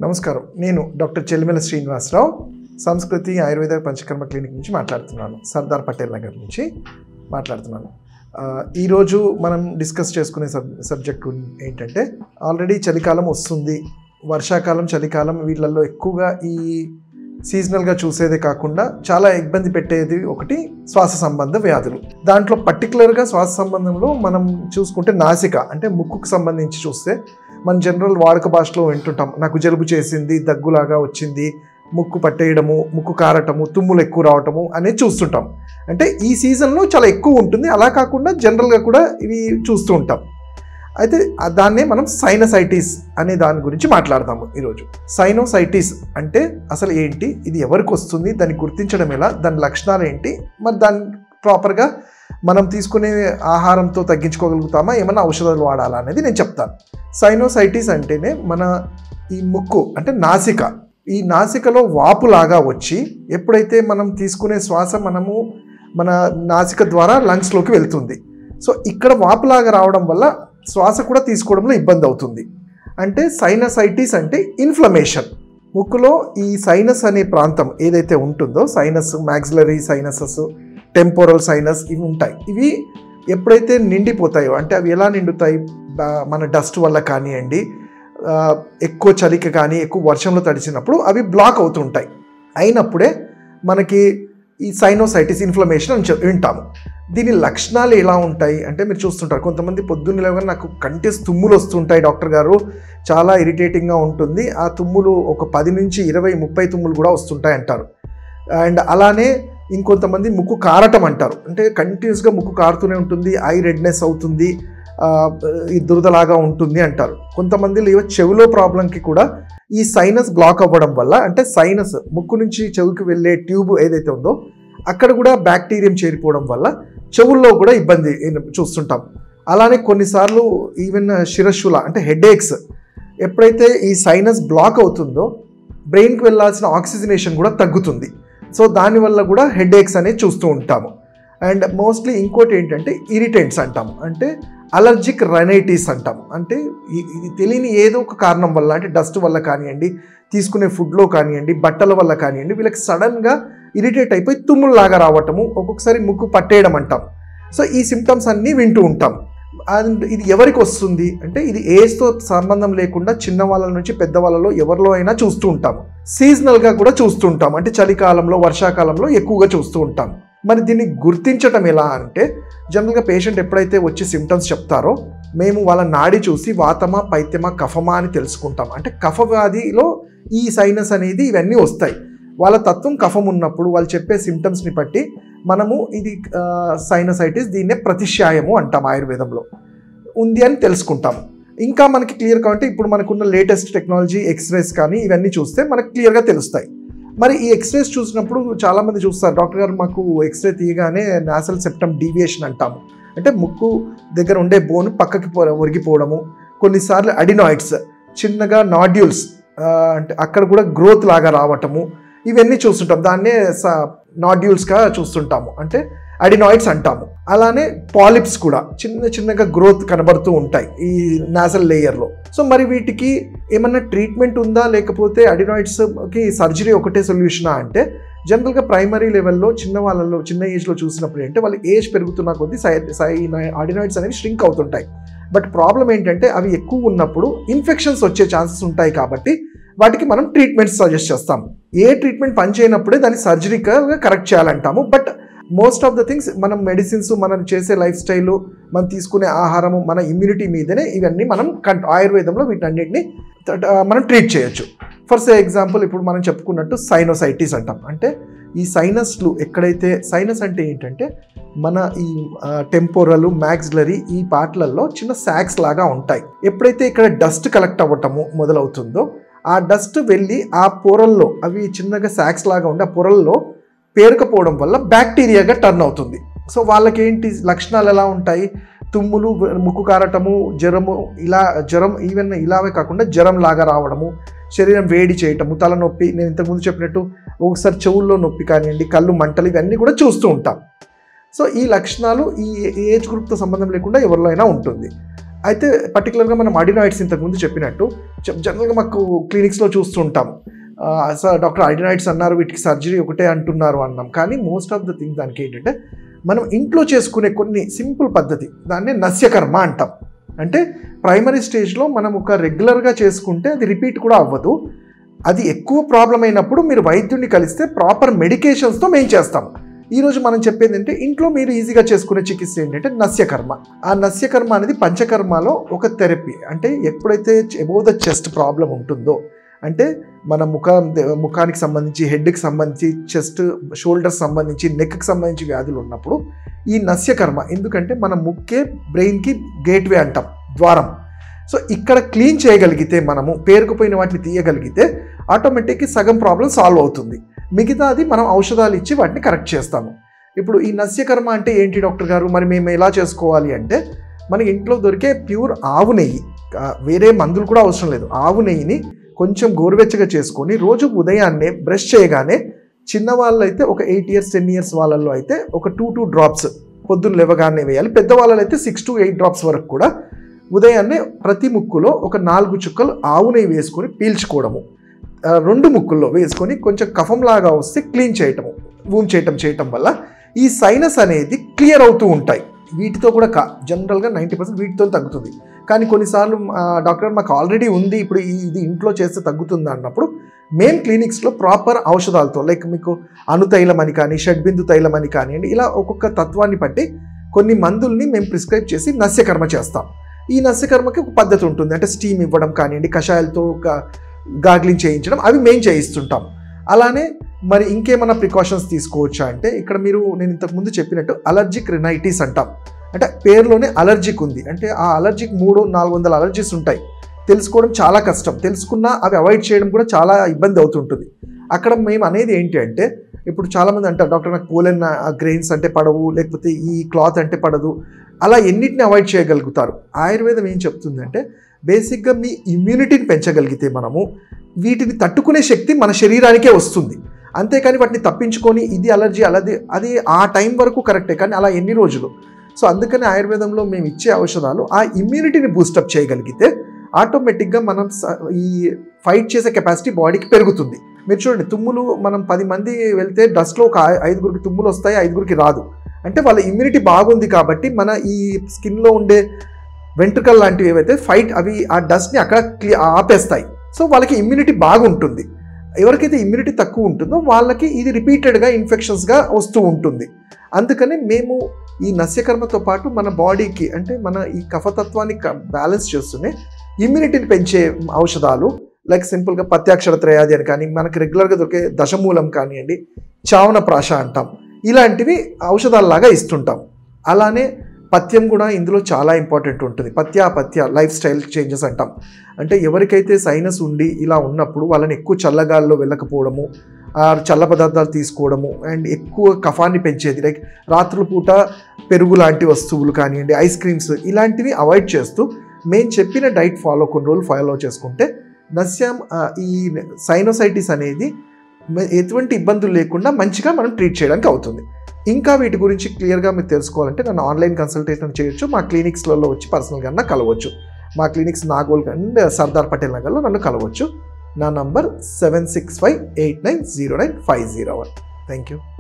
నమస్కారం నేను డాక్టర్ చెల్లిమెల శ్రీనివాసరావు సంస్కృతి ఆయుర్వేద పంచకర్మ క్లినిక్ నుంచి మాట్లాడుతున్నాను సర్దార్ పటేల్ నగర్ నుంచి మాట్లాడుతున్నాను ఆ, ఈరోజు మనం డిస్కస్ చేసుకునే సబ్ సబ్జెక్ట్ ఏంటంటే ఆల్రెడీ చలికాలం వస్తుంది వర్షాకాలం చలికాలం వీళ్ళల్లో ఎక్కువగా ఈ సీజనల్గా చూసేదే కాకుండా చాలా ఇబ్బంది పెట్టేది ఒకటి శ్వాస సంబంధ వ్యాధులు దాంట్లో పర్టికులర్గా శ్వాస సంబంధంలో మనం చూసుకుంటే నాసిక అంటే ముక్కుకు సంబంధించి చూస్తే మన జనరల్ వాడుక భాషలో వింటుంటాం నాకు జలుబు చేసింది దగ్గులాగా వచ్చింది ముక్కు పట్టేయడము ముక్కు కారటము తుమ్ములు ఎక్కువ రావటము అనేది చూస్తుంటాం అంటే ఈ సీజన్లో చాలా ఎక్కువ ఉంటుంది అలా కాకుండా జనరల్గా కూడా ఇవి చూస్తూ ఉంటాం అయితే ఆ దాన్నే మనం సైనసైటిస్ అనే దాని గురించి మాట్లాడదాము ఈరోజు సైనోసైటిస్ అంటే అసలు ఏంటి ఇది ఎవరికి వస్తుంది దాన్ని గుర్తించడం ఎలా దాని లక్షణాలు ఏంటి మరి దాన్ని ప్రాపర్గా మనం తీసుకునే ఆహారంతో తగ్గించుకోగలుగుతామా ఏమైనా ఔషధాలు వాడాలా అనేది నేను చెప్తాను సైనోసైటిస్ అంటేనే మన ఈ ముక్కు అంటే నాసిక ఈ నాసికలో వాపులాగా వచ్చి ఎప్పుడైతే మనం తీసుకునే శ్వాస మనము మన నాసిక ద్వారా లంగ్స్లోకి వెళ్తుంది సో ఇక్కడ వాపులాగా రావడం వల్ల శ్వాస కూడా తీసుకోవడంలో ఇబ్బంది అవుతుంది అంటే సైనసైటిస్ అంటే ఇన్ఫ్లమేషన్ ముక్కులో ఈ సైనస్ అనే ప్రాంతం ఏదైతే ఉంటుందో sinus maxillary sinuses temporal sinus ఇవి ఉంటాయి ఇవి ఎప్పుడైతే నిండిపోతాయో అంటే అవి ఎలా నిండుతాయి బా- మన డస్ట్ వల్ల కానివ్వండి ఆ, ఎక్కువ చలికి కానీ ఎక్కువ వర్షంలో తడిచినప్పుడు అవి బ్లాక్ అవుతుంటాయి అయినప్పుడే మనకి ఈ సైనోసైటిస్ ఇన్ఫ్లమేషన్ అని చె- వింటాము దీని లక్షణాలు ఎలా ఉంటాయి అంటే మీరు చూస్తుంటారు కొంతమంది పొద్దున్న లేవగానే నాకు కంటిస్ తుమ్ములు వస్తుంటాయి డాక్టర్ గారు చాలా ఇరిటేటింగ్గా ఉంటుంది ఆ తుమ్ములు ఒక పది నుంచి ఇరవై ముప్పై తుమ్ములు కూడా వస్తుంటాయి అంటారు అండ్ అలానే ఇంకొంతమంది ముక్కు కారటం అంటారు అంటే కంటిన్యూస్గా ముక్కు కారుతూనే ఉంటుంది ఐ రెడ్నెస్ అవుతుంది ఆ, ఈ దురదలాగా ఉంటుంది అంటారు కొంతమంది లేవ చెవిలో ప్రాబ్లంకి కూడా ఈ సైనస్ బ్లాక్ అవ్వడం వల్ల అంటే సైనస్ ముక్కు నుంచి చెవికి వెళ్ళే ట్యూబ్ ఏదైతే ఉందో అక్కడ కూడా బ్యాక్టీరియం చేరిపోవడం వల్ల చెవుల్లో కూడా ఇబ్బంది ఏం- చూస్తుంటాం అలానే కొన్నిసార్లు ఈవెన్ శిరస్సుల అంటే హెడేక్స్ ఎప్పుడైతే ఈ సైనస్ బ్లాక్ అవుతుందో బ్రెయిన్కి వెళ్ళాల్సిన ఆక్సిజనేషన్ కూడా తగ్గుతుంది సో దానివల్ల కూడా హెడేక్స్ అనేది చూస్తూ ఉంటాము అండ్ మోస్ట్లీ ఇంకోటి ఏంటంటే ఇరిటెంట్స్ అంటాము అంటే అలర్జిక్ రైనైటిస్ అంటాము అంటే ఇ- ఇది తెలియని ఏదో ఒక కారణం వల్ల అంటే డస్ట్ వల్ల కానివ్వండి తీసుకునే ఫుడ్లో కానివ్వండి బట్టల వల్ల కానివ్వండి వీళ్ళకి సడన్గా ఇరిటేట్ అయిపోయి తుమ్ముల్లాగా రావటము ఒక్కొక్కసారి ముక్కు పట్టేయడం అంటాం సో ఈ సిమ్టమ్స్ అన్నీ వింటూ ఉంటాం అండ్ ఇది ఎవరికి వస్తుంది అంటే ఇది ఏజ్తో సంబంధం లేకుండా చిన్న వాళ్ళ నుంచి పెద్ద వాళ్ళలో ఎవరిలో అయినా చూస్తూ ఉంటాం సీజనల్గా కూడా చూస్తూ ఉంటాం అంటే చలికాలంలో వర్షాకాలంలో ఎక్కువగా చూస్తూ ఉంటాం మరి దీన్ని గుర్తించటం ఎలా అంటే జనరల్గా పేషెంట్ ఎప్పుడైతే వచ్చి సిమ్టమ్స్ చెప్తారో మేము వాళ్ళ నాడి చూసి వాతమా పైత్యమా కఫమా అని తెలుసుకుంటాం అంటే కఫ వ్యాధిలో ఈ సైనస్ అనేది ఇవన్నీ వస్తాయి వాళ్ళ తత్వం కఫం ఉన్నప్పుడు వాళ్ళు చెప్పే సిమ్టమ్స్ని బట్టి మనము ఇది సైనసైటిస్ దీన్నే ప్రతిశ్యాయము అంటాం ఆయుర్వేదంలో ఉంది అని తెలుసుకుంటాము ఇంకా మనకి క్లియర్ కావాలంటే ఇప్పుడు మనకున్న లేటెస్ట్ టెక్నాలజీ ఎక్స్రేస్ కానీ ఇవన్నీ చూస్తే మనకు క్లియర్గా తెలుస్తాయి మరి ఈ ఎక్స్రేస్ చూసినప్పుడు చాలామంది చూస్తారు డాక్టర్ గారు మాకు ఎక్స్రే తీయగానే నాసల్ సెప్టమ్ డీవియేషన్ అంటాము అంటే ముక్కు దగ్గర ఉండే బోన్ పక్కకి పో ఒరిగిపోవడము కొన్నిసార్లు అడినాయిడ్స్ చిన్నగా నాడ్యూల్స్ అంటే అక్కడ కూడా గ్రోత్ లాగా రావటము ఇవన్నీ చూస్తుంటాం దాన్నే నాడ్యూల్స్గా చూస్తుంటాము అంటే అడినాయిడ్స్ అంటాము అలానే పాలిప్స్ కూడా చిన్న చిన్నగా గ్రోత్ కనబడుతూ ఉంటాయి ఈ నాసల్ లేయర్లో సో మరి వీటికి ఏమన్నా ట్రీట్మెంట్ ఉందా లేకపోతే అడినాయిడ్స్కి సర్జరీ ఒకటే సొల్యూషనా అంటే జనరల్గా ప్రైమరీ లెవెల్లో చిన్న వాళ్ళలో చిన్న ఏజ్లో చూసినప్పుడు ఏంటంటే వాళ్ళ ఏజ్ పెరుగుతున్న కొద్దీ సై సై అడినాయిడ్స్ అనేవి ష్రింక్ అవుతుంటాయి బట్ ప్రాబ్లం ఏంటంటే అవి ఎక్కువ ఉన్నప్పుడు ఇన్ఫెక్షన్స్ వచ్చే ఛాన్సెస్ ఉంటాయి కాబట్టి వాటికి మనం ట్రీట్మెంట్స్ సజెస్ట్ చేస్తాం ఏ ట్రీట్మెంట్ పనిచేయనప్పుడే దాన్ని సర్జరికల్గా కరెక్ట్ చేయాలంటాము but most of the things మనం మెడిసిన్స్ మనం చేసే లైఫ్ స్టైల్ మనం తీసుకునే ఆహారము మన ఇమ్యూనిటీ మీదనే ఇవన్నీ మనం కన్- ఆయుర్వేదంలో వీటన్నిటిని త- మనం ట్రీట్ చేయొచ్చు ఫర్ సే ఎగ్జాంపుల్ ఇప్పుడు మనం చెప్పుకున్నట్టు సైనోసైటిస్ అంటాం అంటే ఈ సైనస్లు ఎక్కడైతే సైనస్ అంటే ఏంటంటే మన ఈ టెంపోరల్ మ్యాక్సిలరీ ఈ పార్ట్లలో చిన్న సాక్స్ లాగా ఉంటాయి ఎప్పుడైతే ఇక్కడ డస్ట్ కలెక్ట్ అవ్వటము మొదలవుతుందో ఆ డస్ట్ వెళ్ళి ఆ పొరల్లో అవి చిన్నగా సాక్స్ లాగా ఉండి ఆ పొరల్లో పేరుకపోవడం వల్ల బ్యాక్టీరియాగా టర్న్ అవుతుంది సో వాళ్ళకి ఏంటి లక్షణాలు ఎలా ఉంటాయి తుమ్ములు ముక్కు కారటము జ్వరము ఇలా జ్వరం ఈవెన్ ఇలావే కాకుండా జ్వరం లాగా రావడము శరీరం వేడి చేయటము తలనొప్పి నేను ఇంతకుముందు చెప్పినట్టు ఒకసారి చెవుల్లో నొప్పి కానివ్వండి కళ్ళు మంటలు ఇవన్నీ కూడా చూస్తూ ఉంటాం సో ఈ లక్షణాలు ఈ ఏజ్ గ్రూప్తో సంబంధం లేకుండా ఎవరిలో అయినా ఉంటుంది అయితే పర్టికులర్గా మనం అడినాయిడ్స్ ఇంతకుముందు చెప్పినట్టు జ- జనరల్గా మాకు క్లినిక్స్లో చూస్తుంటాం ఆ, సార్ డాక్టర్ అడినాయిడ్స్ అన్నారు వీటికి సర్జరీ ఒకటే అంటున్నారు అన్నాం కానీ మోస్ట్ ఆఫ్ ద థింగ్ దానికి ఏంటంటే మనం ఇంట్లో చేసుకునే కొన్ని సింపుల్ పద్ధతి దాన్ని నస్యకర్మ అంటాం అంటే ప్రైమరీ స్టేజ్లో మనం ఒక రెగ్యులర్గా చేసుకుంటే అది రిపీట్ కూడా అవ్వదు అది ఎక్కువ ప్రాబ్లం అయినప్పుడు మీరు వైద్యుడిని కలిస్తే ప్రాపర్ మెడికేషన్స్తో మేము చేస్తాం ఈరోజు మనం చెప్పేది ఏంటంటే ఇంట్లో మీరు ఈజీగా చేసుకునే చికిత్స ఏంటంటే నస్యకర్మ ఆ నస్యకర్మ అనేది పంచకర్మలో ఒక థెరపీ అంటే ఎప్పుడైతే ఎబో ద చెస్ట్ ప్రాబ్లం ఉంటుందో అంటే మన ముఖ ముఖానికి సంబంధించి హెడ్కి సంబంధించి చెస్ట్ షోల్డర్స్ సంబంధించి నెక్కి సంబంధించి వ్యాధులు ఉన్నప్పుడు ఈ నస్యకర్మ ఎందుకంటే మన ముక్కే బ్రెయిన్కి గేట్వే అంటాం ద్వారం సో ఇక్కడ క్లీన్ చేయగలిగితే మనము పేరుకుపోయిన వాటిని తీయగలిగితే ఆటోమేటిక్గా సగం ప్రాబ్లం సాల్వ్ అవుతుంది మిగతాది మనం ఔషధాలు ఇచ్చి వాటిని కరెక్ట్ చేస్తాము ఇప్పుడు ఈ నస్యకర్మ అంటే ఏంటి డాక్టర్ గారు మరి మేము ఎలా చేసుకోవాలి అంటే మనకి ఇంట్లో దొరికే ప్యూర్ ఆవు నెయ్యి ఆ, వేరే మందులు కూడా అవసరం లేదు ఆవు నెయ్యిని కొంచెం గోరువెచ్చగా చేసుకొని రోజు ఉదయాన్నే బ్రష్ చేయగానే చిన్న వాళ్ళు అయితే ఒక ఎయిట్ ఇయర్స్ టెన్ ఇయర్స్ వాళ్ళల్లో అయితే ఒక టూ టూ డ్రాప్స్ పొద్దున్న లేవగానే వేయాలి పెద్దవాళ్ళలో అయితే సిక్స్ టు ఎయిట్ డ్రాప్స్ వరకు కూడా ఉదయాన్నే ప్రతి ముక్కులో ఒక నాలుగు చుక్కలు ఆవు నెయ్యి వేసుకొని పీల్చుకోవడము ఆ, రెండు ముక్కుల్లో వేసుకొని కొంచెం కఫంలాగా వస్తే క్లీన్ చేయటము వూమ్ చేయటం చేయటం వల్ల ఈ సైనస్ అనేది క్లియర్ అవుతూ ఉంటాయి వీటితో కూడా కా జనరల్గా నైంటీ పర్సెంట్ వీటితో తగ్గుతుంది కానీ కొన్నిసార్లు ఆ, డాక్టర్ గారు మాకు ఆల్రెడీ ఉంది ఇప్పుడు ఈ- ఇది ఇంట్లో చేస్తే తగ్గుతుంది అన్నప్పుడు మేము క్లినిక్స్లో ప్రాపర్ ఔషధాలతో లైక్ మీకు అణుతైలం అని కానీ షడ్బిందు తైలం అని కానివ్వండి ఇలా ఒక్కొక్క తత్వాన్ని బట్టి కొన్ని మందుల్ని మేము ప్రిస్క్రైబ్ చేసి నస్యకర్మ చేస్తాం ఈ నస్యకర్మకి ఒక పద్ధతి ఉంటుంది అంటే స్టీమ్ ఇవ్వడం కానివ్వండి కషాయాలతో గాగ్లింగ్ చేయించడం అవి మేము చేయిస్తుంటాం అలానే మరి ఇంకేమైనా ప్రికాషన్స్ తీసుకోవచ్చా అంటే ఇక్కడ మీరు నేను ఇంతకుముందు చెప్పినట్టు అలర్జిక్ రినైటిస్ అంటాం అంటే పేరులోనే అలర్జిక్ ఉంది అంటే ఆ అలర్జిక్ మూడు నాలుగు వందల అలర్జీస్ ఉంటాయి తెలుసుకోవడం చాలా కష్టం తెలుసుకున్నా అవి అవాయిడ్ చేయడం కూడా చాలా ఇబ్బంది అవుతుంటుంది అక్కడ మేము అనేది ఏంటి అంటే ఇప్పుడు చాలామంది అంటారు డాక్టర్ నాకు పోలెన్ గ్రెయిన్స్ అంటే పడవు లేకపోతే ఈ క్లాత్ అంటే పడదు అలా ఎన్నిటిని అవాయిడ్ చేయగలుగుతారు ఆయుర్వేదం ఏం చెప్తుందంటే బేసిక్గా మీ ఇమ్యూనిటీని పెంచగలిగితే మనము వీటిని తట్టుకునే శక్తి మన శరీరానికే వస్తుంది అంతేకాని వాటిని తప్పించుకొని ఇది అలర్జీ అలాది అది ఆ టైం వరకు కరెక్టే కానీ అలా ఎన్ని రోజులు సో అందుకని ఆయుర్వేదంలో మేము ఇచ్చే ఔషధాలు ఆ ఇమ్యూనిటీని బూస్టప్ చేయగలిగితే ఆటోమేటిక్గా మనం స- ఈ ఫైట్ చేసే కెపాసిటీ బాడీకి పెరుగుతుంది మీరు చూడండి తుమ్ములు మనం పది మంది వెళ్తే డస్ట్లో ఒక ఐ- ఐదుగురికి తుమ్ములు వస్తాయి ఐదుగురికి రాదు అంటే వాళ్ళ ఇమ్యూనిటీ బాగుంది కాబట్టి మన ఈ స్కిన్లో ఉండే వెంట్రుకల్ లాంటివి ఏవైతే ఫైట్ అవి ఆ డస్ట్ని అక్కడ క్లి- ఆపేస్తాయి సో వాళ్ళకి ఇమ్యూనిటీ బాగుంటుంది ఎవరికైతే ఇమ్యూనిటీ తక్కువ ఉంటుందో వాళ్ళకి ఇది రిపీటెడ్గా ఇన్ఫెక్షన్స్గా వస్తూ ఉంటుంది అందుకని మేము ఈ నస్యకర్మతో పాటు మన బాడీకి అంటే మన ఈ కఫతత్వాన్ని బ్యాలెన్స్ చేస్తూనే ఇమ్యూనిటీని పెంచే ఔషధాలు లైక్ సింపుల్గా పత్యాక్షర త్రయాది అని కానీ మనకి రెగ్యులర్గా దొరికే దశమూలం కానివ్వండి చావన ప్రాష అంటాం ఇలాంటివి ఔషధాలలాగా ఇస్తుంటాం అలానే పథ్యం కూడా ఇందులో చాలా ఇంపార్టెంట్ ఉంటుంది పత్యాపత్య లైఫ్ స్టైల్ చేంజెస్ అంటాం అంటే ఎవరికైతే సైనస్ ఉండి ఇలా ఉన్నప్పుడు వాళ్ళని ఎక్కువ చల్లగాల్లో వెళ్ళకపోవడము ఆ చల్ల పదార్థాలు తీసుకోవడము అండ్ ఎక్కువ కఫాన్ని పెంచేది లైక్ రాత్రుల పూట పెరుగు లాంటి వస్తువులు కానివ్వండి ఐస్ క్రీమ్స్ ఇలాంటివి అవాయిడ్ చేస్తూ మేము చెప్పిన డైట్ ఫాలో కొన్ని రోజులు ఫాలో చేసుకుంటే నస్యం ఆ, ఈ సైనోసైటిస్ అనేది మ- ఎటువంటి ఇబ్బందులు లేకుండా మంచిగా మనం ట్రీట్ చేయడానికి అవుతుంది ఇంకా వీటి గురించి క్లియర్గా మీరు తెలుసుకోవాలంటే నన్ను ఆన్లైన్ కన్సల్టేషన్ చేయొచ్చు మా క్లినిక్స్లలో వచ్చి పర్సనల్గా అన్న కలవచ్చు మా క్లినిక్స్ నాగోల్ అండ్ సర్దార్ పటేల్ నగర్లో నన్ను కలవచ్చు నా number seven six five eight nine zero nine five zero one thank you